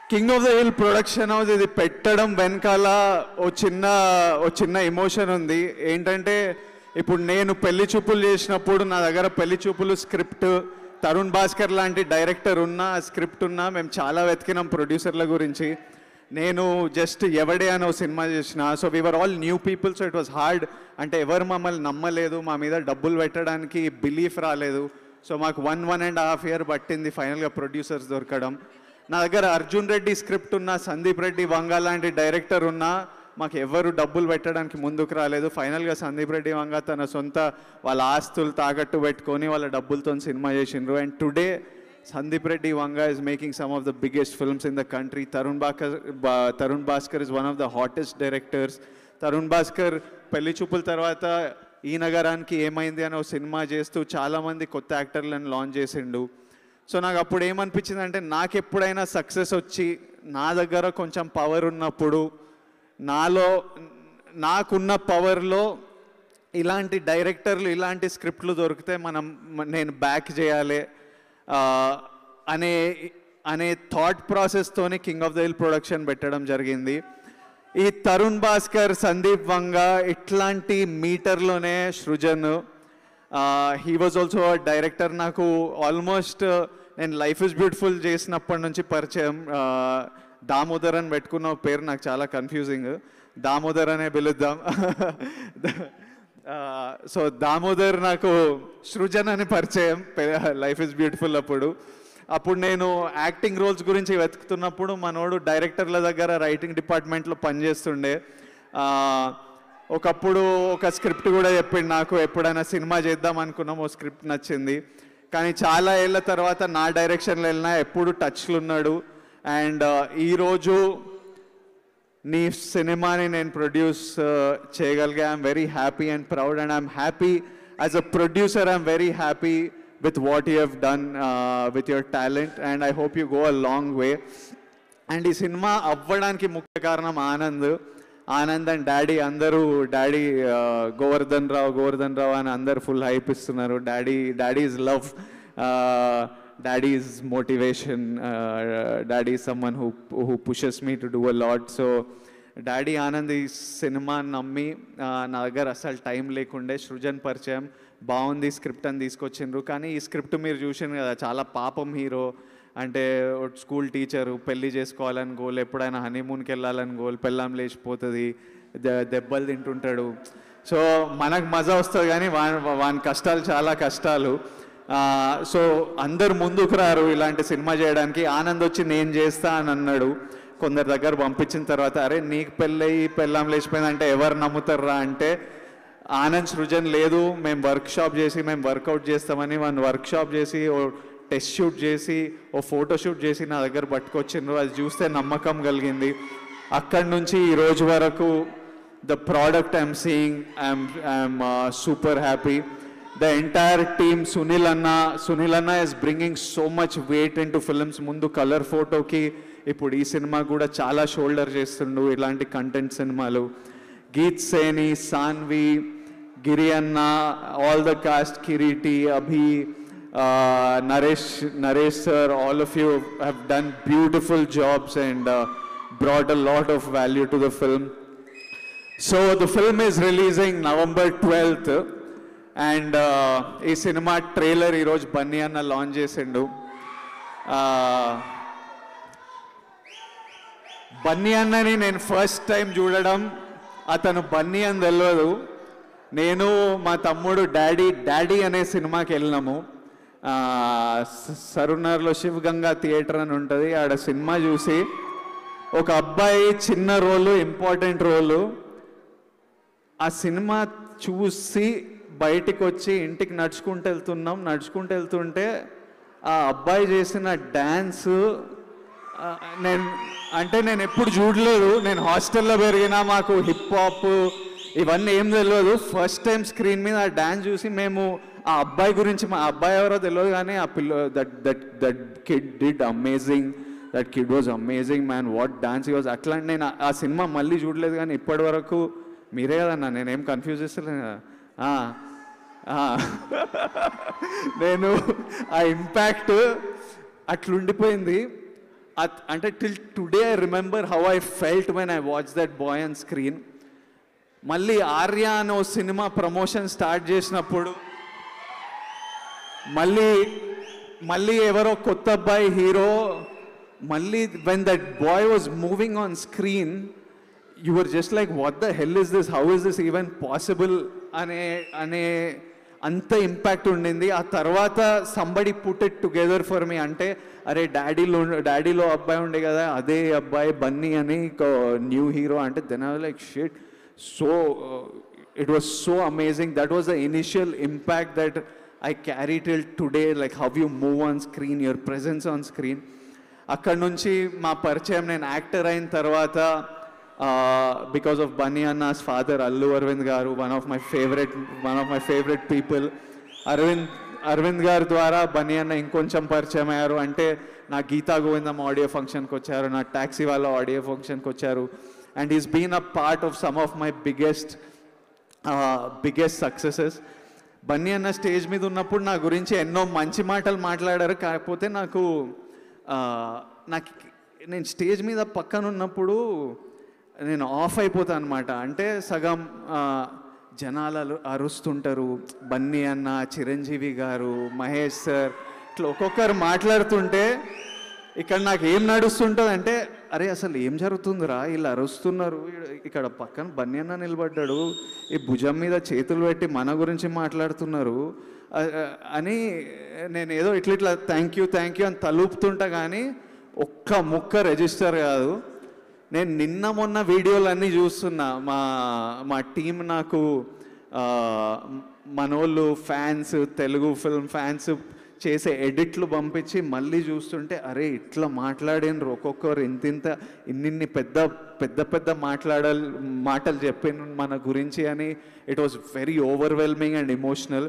King of the hill production house ఇది పెట్టడం వెనకాల ఓ చిన్న ఓ చిన్న ఎమోషన్ ఉంది ఏంటంటే ఇప్పుడు నేను పెళ్లి చూపులు చేసినప్పుడు నా దగ్గర పెళ్లి చూపులు స్క్రిప్ట్ తరుణ్ భాస్కర్ లాంటి డైరెక్టర్ ఉన్న స్క్రిప్ట్ ఉన్నా మేము చాలా వెతికినాం ప్రొడ్యూసర్ల గురించి నేను జస్ట్ ఎవడే అని ఓ సినిమా చేసిన so we are all new people so it was hard అంటే ఎవరు మమ్మల్ని నమ్మలేదు మా మీద డబ్బులు పెట్టడానికి బిలీఫ్ రాలేదు సో మాకు one one and half year పట్టింది ఫైనల్గా ప్రొడ్యూసర్స్ దొరకడం నా దగ్గర అర్జున్ రెడ్డి స్క్రిప్ట్ ఉన్న సందీప్ రెడ్డి వంగ లాంటి డైరెక్టర్ ఉన్నా మాకు ఎవరు డబ్బులు పెట్టడానికి ముందుకు రాలేదు ఫైనల్గా సందీప్ రెడ్డి వంగ తన సొంత వాళ్ళ ఆస్తులు తాకట్టు పెట్టుకొని వాళ్ళ డబ్బులతో సినిమా చేసిండ్రు and today Sandeep Reddy Vanga is making some of the biggest films in the country Tarun బాకర్ Tarun Bhaskar is one of the hottest directors Tarun Bhaskar పెళ్లి చూపుల తర్వాత ఈ నగరానికి ఏమైంది అని ఒక సినిమా చేస్తూ చాలామంది కొత్త యాక్టర్లను లాంచ్ చేసిండు సో నాకు అప్పుడు ఏమనిపించింది అంటే నాకు ఎప్పుడైనా సక్సెస్ వచ్చి నా దగ్గర కొంచెం పవర్ ఉన్నప్పుడు నాలో నాకున్న పవర్లో ఇలాంటి డైరెక్టర్లు ఇలాంటి స్క్రిప్ట్లు దొరికితే మనం మ- నేను బ్యాక్ చేయాలి ఆ, అనే అనే థాట్ ప్రాసెస్తోనే king of the hill production పెట్టడం జరిగింది ఈ తరుణ్ భాస్కర్ సందీప్ వంగ ఇట్లాంటి మీటర్లోనే Srujan he was also director నాకు ఆల్మోస్ట్ నేను లైఫ్ ఇస్ బ్యూటిఫుల్ చేసినప్పటి నుంచి పరిచయం ఆ, దామోదర్ అని పెట్టుకున్న పేరు నాకు చాలా కన్ఫ్యూజింగ్ దామోదర్ అనే పిలుద్దాం సో దామోదర్ నాకు సృజన్ అని పరిచయం లైఫ్ ఇస్ బ్యూటిఫుల్ అప్పుడు అప్పుడు నేను యాక్టింగ్ రోల్స్ గురించి వెతుకుతున్నప్పుడు మనోడు డైరెక్టర్ల దగ్గర రైటింగ్ డిపార్ట్మెంట్లో పనిచేస్తుండే ఆ, ఒకప్పుడు ఒక స్క్రిప్ట్ కూడా చెప్పిండు నాకు ఎప్పుడైనా సినిమా చేద్దాం అనుకున్నాం ఓ స్క్రిప్ట్ నచ్చింది కానీ చాలా ఏళ్ళ తర్వాత నా డైరెక్షన్లో వెళ్ళినా ఎప్పుడు టచ్లు ఉన్నాడు అండ్ ఈరోజు నీ సినిమాని నేను ప్రొడ్యూస్ చేయగలిగా I'm very happy and proud and I'm happy as a producer I'm very happy with what you have done with your talent and I hope you go a long way and ఈ సినిమా అవ్వడానికి ముఖ్య కారణం Anand Anand and daddy అందరూ daddy Govardhan Rao Govardhan Rao అని అందరు full hype ఇస్తున్నారు daddy daddy is love daddy is motivation daddy is someone who who pushes me to do a lot so daddy Anand ఈ సినిమా నమ్మి ఆ, నా దగ్గర అసలు టైం లేకుండే సృజన్ పరిచయం బాగుంది స్క్రిప్ట్ అని తీసుకొచ్చిండ్రు కానీ ఈ స్క్రిప్ట్ మీరు చూసిండ్రు కదా చాలా పాపం హీరో అంటే స్కూల్ టీచరు పెళ్లి చేసుకోవాలని గోల్ ఎప్పుడైనా హనీమూన్కి వెళ్ళాలని గోల్ పెళ్ళాం లేచిపోతుంది ద- దెబ్బలు తింటుంటాడు సో మనకు మజా వస్తుంది కానీ వాని వాని కష్టాలు చాలా కష్టాలు ఆ, సో అందరు ముందుకు రారు ఇలాంటి సినిమా చేయడానికి ఆనంద్ వచ్చి నేను చేస్తా అని అన్నాడు కొందరి దగ్గర పంపించిన తర్వాత అరే నీకు పెళ్ళయి పెళ్ళాం లేచిపోయిందంటే ఎవరు నమ్ముతారా అంటే ఆనంద్ సృజన్ లేదు మేము వర్క్ షాప్ చేసి మేము వర్కౌట్ చేస్తామని మన వర్క్ షాప్ చేసి ఓ టెస్ట్ షూట్ చేసి ఓ ఫోటో షూట్ చేసి నా దగ్గర పట్టుకొచ్చిండ్రు అది చూస్తే నమ్మకం కలిగింది అక్కడి నుంచి ఈ రోజు వరకు the product I'm seeing I'm I'm super happy the entire team Sunil అన్న సునీల్ అన్న is bringing so much weight into films ముందు కలర్ ఫోటోకి ఇప్పుడు ఈ సినిమా కూడా చాలా షోల్డర్ చేస్తుండు ఇలాంటి కంటెంట్ సినిమాలు గీత్ సేని సాన్వి గిరి అన్న all the cast Kireeti Abhi Naresh Naresh sir all of you have done beautiful jobs and brought a lot of value to the film so the film is releasing November twelfth and ఈ సినిమా trailer ఈరోజు బన్నీ అన్న launch చేసిండు Uh, Bunny అన్నని నేను first time చూడడం అతను బన్నీ అని తెలియదు నేను మా తమ్ముడు డాడీ డాడీ అనే సినిమాకి వెళ్ళినాము ఆ, స- సరునర్లో శివగంగా థియేటర్ అని ఉంటుంది ఆడ సినిమా చూసి ఒక అబ్బాయి చిన్న రోలు ఇంపార్టెంట్ రోలు ఆ సినిమా చూసి బయటికి వచ్చి ఇంటికి నడుచుకుంటూ వెళ్తున్నాం నడుచుకుంటూ వెళ్తుంటే ఆ అబ్బాయి చేసిన డ్యాన్స్ నేను అంటే నేను ఎప్పుడు చూడలేదు నేను హాస్టల్లో పెరిగినా మాకు హిప్ హాప్ ఇవన్నీ ఏం తెలియదు ఫస్ట్ టైం స్క్రీన్ మీద ఆ డ్యాన్స్ చూసి మేము ఆ అబ్బాయి గురించి మా అబ్బాయి ఎవరో తెలియదు కానీ ఆ పిల్ల that that that kid did amazing that kid was amazing man what dance was అట్లా నేను ఆ- ఆ సినిమా మళ్ళీ చూడలేదు కానీ ఇప్పటి వరకు మీరే కదన్నా నేనేం కన్ఫ్యూజ్ చేస్తలేను కదా ఆ, ఆ. నేను ఆ ఇంపాక్ట్ అట్లుండిపోయింది అత్- అంటే till today I remember how I felt when I watch that boy on screen మళ్ళీ ఆర్య అనో సినిమా ప్రమోషన్ స్టార్ట్ చేసినప్పుడు మళ్ళీ మళ్ళీ ఎవరో కొత్త అబ్బాయి హీరో మళ్ళీ when that boy was moving on screen you were just like what the hell is this how is this even possible అనే అనే అంత ఇంపాక్ట్ ఉండింది ఆ తర్వాత somebody put it together for me అంటే అరే డాడీలో డాడీలో అబ్బాయి ఉండే కదా అదే అబ్బాయి బన్నీ అని న్యూ హీరో అంటే then I like shit so it was so amazing. That was the initial impact that I carry till today, like how you move on screen, your presence on screen. అక్కడ నుంచి మా పరిచయం నేను actor అయిన తర్వాత because of Bunny అన్నాస్ father Allu Aravind గారు one of my favourite one of my favourite people Aravind Aravind గారి ద్వారా బన్నీ అన్న ఇంకొంచెం పరిచయం అయ్యారు అంటే నా గీతా గోవిందం ఆడియో ఫంక్షన్కి వచ్చారు నా ట్యాక్సీ వాళ్ళ ఆడియో ఫంక్షన్కి వచ్చారు and is been a part of some of my biggest biggest successes Bunny అన్న స్టేజ్ మీద ఉన్నప్పుడు నా గురించి ఎన్నో మంచి మాటలు మాట్లాడారు కాకపోతే నాకు ఆ, నాకు నేను స్టేజ్ మీద పక్కన ఉన్నప్పుడు నేను ఆఫ్ అయిపోతాను అనమాట అంటే సగం ఆ, జనాలు అలు- అరుస్తుంటారు బన్నీ అన్న చిరంజీవి గారు మహేష్ సార్ ఇట్లా ఒక్కొక్కరు మాట్లాడుతుంటే ఇక్కడ నాకు ఏం నడుస్తుంటుంది అంటే అరే అసలు ఏం జరుగుతుందిరా వీళ్ళు అరుస్తున్నారు ఈడ- ఇక్కడ పక్కన బన్నీ అన్న నిలబడ్డాడు ఈ భుజం మీద చేతులు పెట్టి మన గురించి మాట్లాడుతున్నారు అ- అ- అని నేను ఏదో ఇట్లా ఇట్లా థ్యాంక్ యూ థ్యాంక్ యూ అని తలుపుతుంటా కానీ ఒక్క ముక్క రిజిస్టర్ కాదు నేను నిన్న మొన్న వీడియోలన్నీ చూస్తున్నా మా మా టీం నాకు ఆ, మనోళ్ళు ఫ్యాన్స్ తెలుగు ఫిల్మ్ ఫ్యాన్స్ చేసే ఎడిట్లు పంపించి మళ్ళీ చూస్తుంటే అరే ఇట్లా మాట్లాడినరు ఒక్కొక్కరు ఇంత ఇంత ఇన్నిన్ని పెద్ద పెద్ద పెద్ద మాట్లాడాలి మాటలు చెప్పిన మన గురించి అని it was very overwhelming and emotional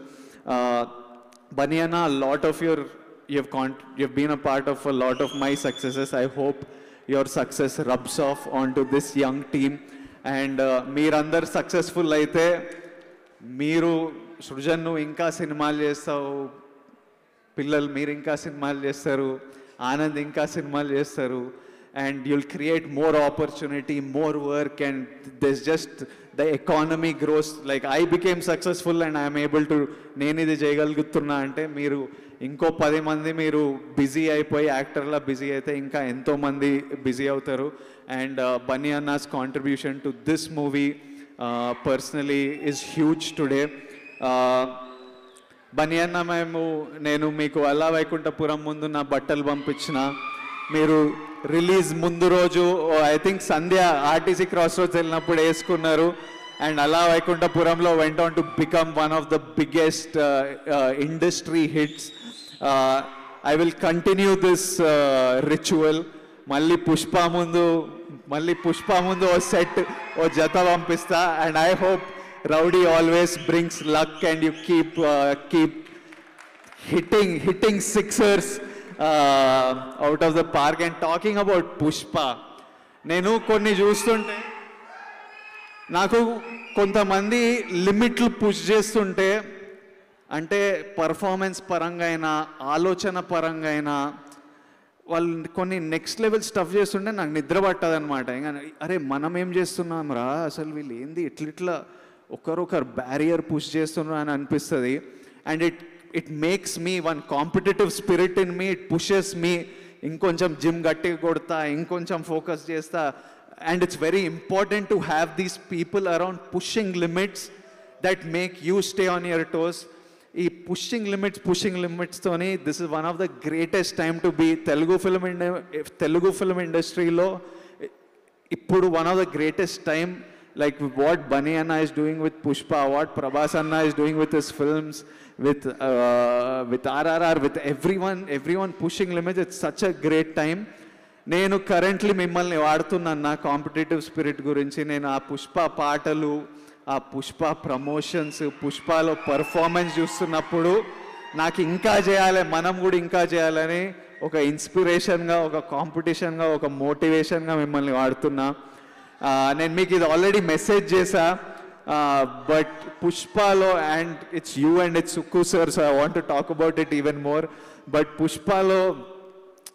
బనియానా lot of your you've con- you've been a part of a lot of my successes. I hope your success rubs off onto this young team. And మీరందరు successful అయితే మీరు సృజన్ నువ్వు ఇంకా సినిమాలు చేస్తావు పిల్లలు మీరు ఇంకా సినిమాలు చేస్తారు ఆనంద్ ఇంకా సినిమాలు చేస్తారు and you'll create more opportunity more work and this just the economy grows like I became successful and I'm able to నేను ఇది చేయగలుగుతున్నా అంటే మీరు ఇంకో పది మంది మీరు బిజీ అయిపోయి యాక్టర్లా బిజీ అయితే ఇంకా ఎంతో మంది బిజీ అవుతారు అండ్ బన్నీ అన్నాస్ contribution to this movie personally is huge today Bunny అన్న మేము నేను మీకు అల్లా వైకుంఠపురం ముందు నా బట్టలు పంపించిన మీరు రిలీజ్ ముందు రోజు I think Sandhya RTC cross roads వెళ్ళినప్పుడు వేసుకున్నారు అండ్ అలా వైకుంఠపురంలో went onto become one of the biggest industry hits I will continue this ritual మళ్ళీ పుష్ప ముందు మళ్ళీ పుష్ప ముందు ఓ సెట్ ఓ జత పంపిస్తా and I hope rowdy always brings luck and you keep keep hitting hitting sixers uh, out of the park and talking about Pushpa నేను కొన్ని చూస్తుంటే నాకు కొంతమంది లిమిట్లు పుష్ చేస్తుంటే అంటే పర్ఫార్మెన్స్ పరంగా అయినా ఆలోచన పరంగా అయినా వాళ్ళు కొన్ని నెక్స్ట్ లెవెల్ స్టఫ్ చేస్తుంటే నాకు నిద్ర పట్టదనమాట ఇంకా అరే మనం ఏం చేస్తున్నాం రా అసలు వీళ్ళు ఏంది ఇట్లా ఇట్లా ఒకరొకరు బ్యారియర్ పుష్ చేస్తున్నారు అని అనిపిస్తుంది and it it makes me one competitive spirit in me it pushes me ఇంకొంచెం జిమ్ గట్టిగా కొడతా ఇంకొంచెం ఫోకస్ చేస్తా and it's very important to have these people around pushing limits that make you stay on your toes ఈ pushing limits pushing లిమిట్స్తోని this is one of the greatest time to be Telugu film ఇండ Telugu film ఇండస్ట్రీలో ఇప్పుడు one of the greatest time like what బనీ అన్న is doing with Pushpa what Prabhas అన్న is doing with his films with with RRR with every one every one pushing limits it's such a great time నేను currently మిమ్మల్ని వాడుతున్నాను నా competitive spirit గురించి నేను ఆ పుష్ప పాటలు ఆ పుష్ప ప్రమోషన్స్ పుష్పలో పర్ఫార్మెన్స్ చూస్తున్నప్పుడు నాకు ఇంకా చేయాలి మనం కూడా ఇంకా చేయాలని ఒక ఇన్స్పిరేషన్గా ఒక కాంపిటీషన్గా ఒక మోటివేషన్గా మిమ్మల్ని వాడుతున్నా ఆ, నేను మీకు ఇది ఆల్రెడీ మెసేజ్ చేశా బట్ పుష్పలో and it's you and it's Sukku sir so I want talk about it even more but పుష్పలో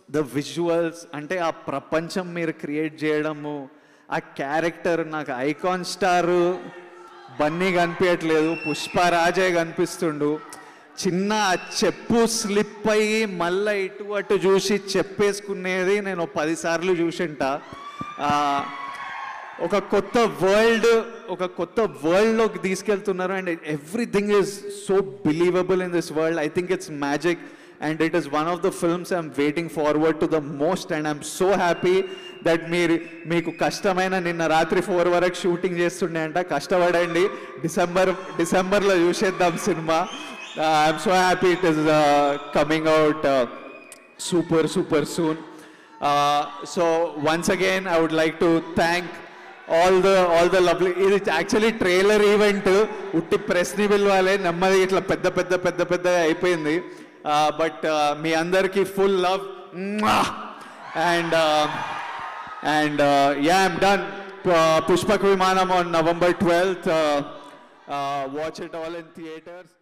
ద విజువల్స్ అంటే ఆ ప్రపంచం మీరు క్రియేట్ చేయడము ఆ క్యారెక్టర్ నాకు ఐకాన్ స్టార్ బన్నీ కనిపించట్లేదు పుష్పరాజే కనిపిస్తుండు చిన్న ఆ చెప్పు స్లిప్ అయ్యి మళ్ళీ ఇటు అటు చూసి చెప్పేసుకునేది నేను పదిసార్లు చూసింట ఆ, ఒక కొత్త వరల్డ్ ఒక కొత్త వరల్డ్లోకి తీసుకెళ్తున్నారు and everything is so believable in this world I think it's magic and it is one of the films I'm waiting forward to the most and I'm so happy that మీరు మీకు కష్టమైన నిన్న రాత్రి four వరకు shooting చేస్తుండే అంట కష్టపడండి December డిసెంబర్లో చూసేద్దాం సినిమా I'm so happy it is coming out super super soon so once again I would like to thank all the all the lovely ఇది యాక్చువల్లీ ట్రైలర్ ఈవెంట్ ఉట్టి ప్రెస్ని పిలవాలి నెమ్మది ఇట్లా పెద్ద పెద్ద పెద్ద పెద్దగా అయిపోయింది బట్ మీ అందరికీ full love and and yeah I'm done Pushpaka Vimanam on November twelfth watch it all in theatres